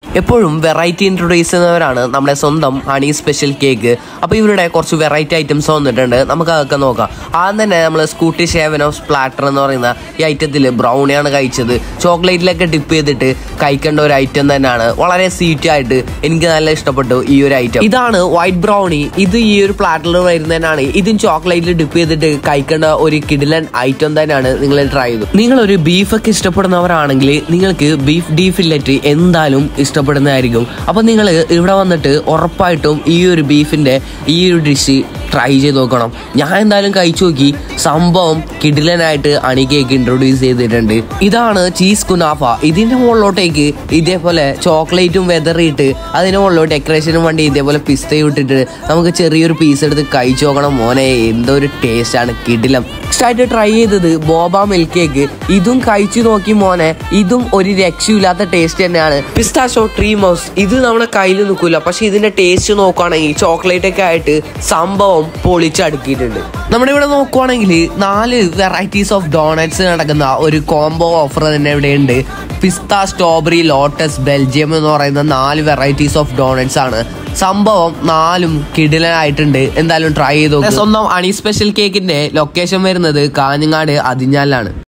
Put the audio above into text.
എപ്പോഴും variety introduce ചെയ്യുന്നവരാണ് നമ്മുടെ സ്വന്തം ഹണി സ്പെഷ്യൽ കേക്ക് അപ്പോൾ ഇവരുടെ കുറച്ച് വെറൈറ്റി ഐറ്റംസ് വന്നിട്ടുണ്ട് നമുക്ക് അതൊക്കെ നോക്കാം ആദ്യം തന്നെ നമ്മൾ സ്കൂട്ടി ഷേവൻ ഓഫ് സ്പ്ലാറ്റർ എന്ന് പറയുന്ന ഈ ഐറ്റത്തിൽ ബ്രൗണിയാണ് കഴിച്ചത് ചോക്ലേറ്റിലൊക്കെ ഡിപ്പ് ചെയ്തിട്ട് കഴിക്കേണ്ട ഒരു ഐറ്റം തന്നെയാണ് വളരെ സ്വീറ്റ് ആയിട്ട് എനിക്ക് നല്ല ഇഷ്ടപ്പെട്ടു ഈ ഒരു ഐറ്റം ഇതാണ് വൈറ്റ് ബ്രൗണി ഇത് ഈ ഒരു പ്ലാറ്ററിൽ വരുന്നതിനാണ് ഇതും ചോക്ലേറ്റിൽ ഡിപ്പ് ചെയ്തിട്ട് കഴിക്കേണ്ട ഒരു കിഡിലൻ ഐറ്റം തന്നെയാണ് നിങ്ങൾ ട്രൈ ചെയ്തു നിങ്ങൾ ഒരു ബീഫൊക്കെ ഇഷ്ടപ്പെടുന്നവരാണെങ്കിൽ നിങ്ങൾക്ക് ബീഫ് ഡീ ഫില്ലറ്റ് എന്തായാലും ഇഷ്ടപ്പെടുന്നതായിരിക്കും അപ്പോൾ നിങ്ങൾ ഇവിടെ വന്നിട്ട് ഉറപ്പായിട്ടും ഈ ഒരു ബീഫിൻ്റെ ഈ ഒരു ഡിഷ് ട്രൈ ചെയ്ത് നോക്കണം ഞാൻ എന്തായാലും കഴിച്ചു നോക്കി സംഭവം കിഡിലനായിട്ട് അണി കേക്ക് ഇൻട്രൊഡ്യൂസ് ചെയ്തിട്ടുണ്ട് ഇതാണ് ചീസ് കുനാഫ ഇതിന്റെ മുകളിലോട്ടേക്ക് ഇതേപോലെ ചോക്ലേറ്റും വെതറിയിട്ട് അതിന്റെ മുകളിലോട്ട് ഡെക്കറേഷനും വേണ്ടി ഇതേപോലെ പിസ്തയും ഇട്ടിട്ട് നമുക്ക് ചെറിയൊരു പീസ് എടുത്ത് കഴിച്ചു നോക്കണം മോനെ എന്തോ ഒരു ടേസ്റ്റ് ആണ് കിടിലം നെക്സ്റ്റ് ആയിട്ട് ട്രൈ ചെയ്തത് ബോബ മിൽക്ക് കേക്ക് ഇതും കഴിച്ചു നോക്കി മോനെ ഇതും ഒരു രക്ഷയില്ലാത്ത ടേസ്റ്റ് തന്നെയാണ് പിസ്താഷോ ട്രീ മൗസ് ഇത് നമ്മുടെ കയ്യിൽ നിൽക്കില്ല പക്ഷെ ഇതിന്റെ ടേസ്റ്റ് നോക്കുകയാണെങ്കിൽ ചോക്ലേറ്റ് ഒക്കെ ആയിട്ട് സംഭവം പൊളിച്ചടുക്കിയിട്ടുണ്ട് നമ്മുടെ ഇവിടെ നോക്കുവാണെങ്കിൽ നാല് വെറൈറ്റീസ് ഓഫ് ഡോണറ്റ്സ് നടക്കുന്ന ഒരു കോംബോ ഓഫർ തന്നെ ഇവിടെ ഉണ്ട് പിസ്ത സ്ട്രോബെറി ലോട്ടസ് ബെൽജിയം എന്ന് പറയുന്ന നാല് വെറൈറ്റീസ് ഓഫ് ഡോണറ്റ്സ് ആണ് സംഭവം നാലും കിടിലനായിട്ടുണ്ട് എന്തായാലും ട്രൈ ചെയ്ത് നോക്കുക സ്വന്തം അണി സ്പെഷ്യൽ കേക്കിന്റെ ലൊക്കേഷൻ വരുന്നത് കാഞ്ഞങ്ങാട് അതിഞ്ഞാലാണ്